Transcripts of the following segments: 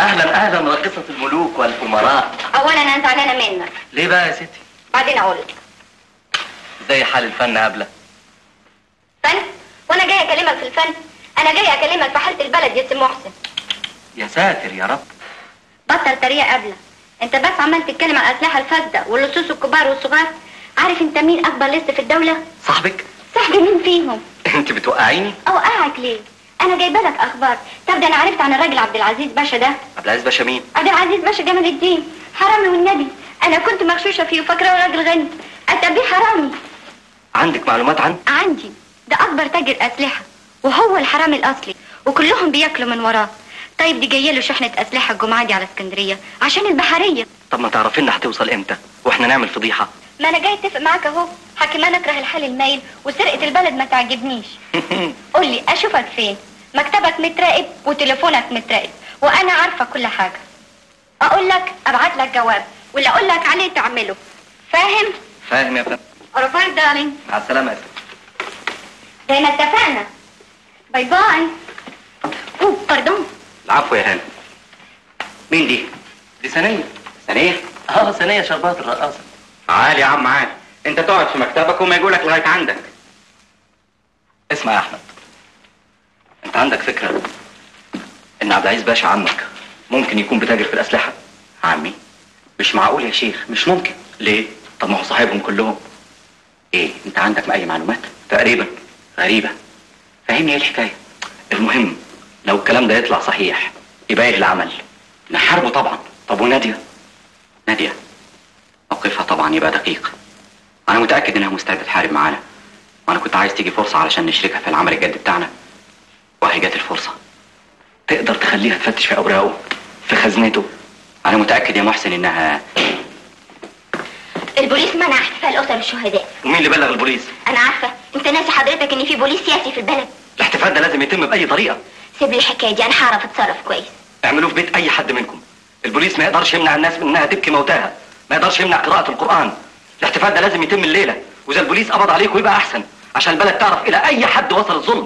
اهلا اهلا راقصه الملوك والامراء اولا انا زعلانه منك ليه بقى يا ستي بعدين اقول لك زي حال الفن قبله فن وانا جاي اكلمك في الفن انا جاي اكلمك في حاله البلد يا سي محسن يا ساتر يا رب بطل طريقه قبله انت بس عمال تتكلم عن الاسلحه الفاسده واللصوص الكبار والصغار عارف انت مين اكبر لص في الدوله صاحبك صاحبي مين فيهم انت بتوقعيني اوقعك ليه انا جايبه لك اخبار طب ده انا عرفت عن الراجل عبد العزيز باشا ده عبد العزيز باشا مين عبد العزيز باشا جمال الدين حرامي والنبي انا كنت مغشوشه فيه وفاكراه راجل غني اتبيه حرامي عندك معلومات عنه عندي ده اكبر تاجر اسلحه وهو الحرامي الاصلي وكلهم بياكلوا من وراه طيب دي جايه له شحنه اسلحه الجمعه دي على اسكندريه عشان البحريه طب ما تعرفي لنا هتوصل امتى واحنا نعمل فضيحه ما انا جاي اتفق معاك اهو حكي ما نكره الحال المايل وسرقه البلد ما تعجبنيش قول لي اشوفك فين مكتبك متراقب وتليفونك متراقب وانا عارفه كل حاجه اقول لك ابعت لك جواب واللي اقول لك عليه تعمله فاهم فاهم يا فندم اوروفار دارلينج مع السلامه يا ستي زي ما اتفقنا باي باي اوه باردون العفو يا هانم مين دي دي ثانيه ثانية اه ثانيه شربات الرقاصه عال يا عم عال انت تقعد في مكتبك وما يقولك لغاية عندك اسمع يا احمد انت عندك فكره ان عبد العزيز باشا عمك ممكن يكون بتاجر في الاسلحه عمي مش معقول يا شيخ مش ممكن ليه طب ما هو صاحبهم كلهم ايه انت عندك اي معلومات تقريبا غريبة فهمني ايه الحكاية المهم لو الكلام ده يطلع صحيح يبقى ايه العمل نحاربه طبعا طب وناديه نادية موقفها طبعا يبقى دقيق انا متأكد انها مستعدة تحارب معانا وانا كنت عايز تيجي فرصة علشان نشركها في العمل الجد بتاعنا وهي جت الفرصة تقدر تخليها تفتش في اوراقه في خزنته انا متأكد يا محسن انها البوليس منع احتفال اسر الشهداء ومين اللي بلغ البوليس انا عارفه انت ناسي حضرتك ان في بوليس سياسي في البلد الاحتفال ده لازم يتم باي طريقه سيب لي الحكايه دي انا هعرف اتصرف كويس اعملوه في بيت اي حد منكم البوليس ما يقدرش يمنع الناس من انها تبكي موتاها ما يقدرش يمنع قراءه القران الاحتفال ده لازم يتم الليله واذا البوليس قبض عليكم يبقى احسن عشان البلد تعرف الى اي حد وصل الظلم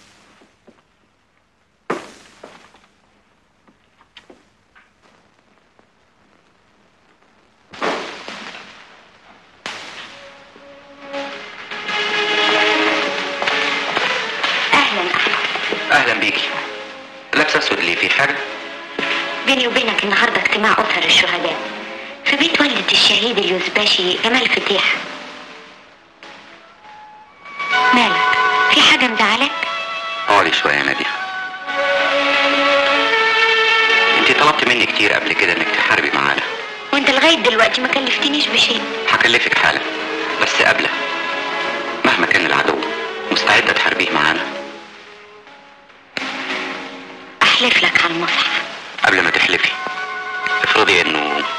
اهلا احمد اهلا بيكي لابسه اسود ليه في حاجة بيني وبينك النهارده اجتماع اسر الشهداء في بيت والدة الشهيد اليوزباشي جمال فتيح مالك في حاجه مزعلك اقعدي شوية يا نادية انت طلبت مني كتير قبل كده انك تحاربي معانا وانت لغايه دلوقتي ما كلفتنيش بشيء هكلفك حالا بس قبله مهما كان العدو مستعدة تحاربيه معانا احلف لك على المصحف قبل ما تحلفي افرضي انه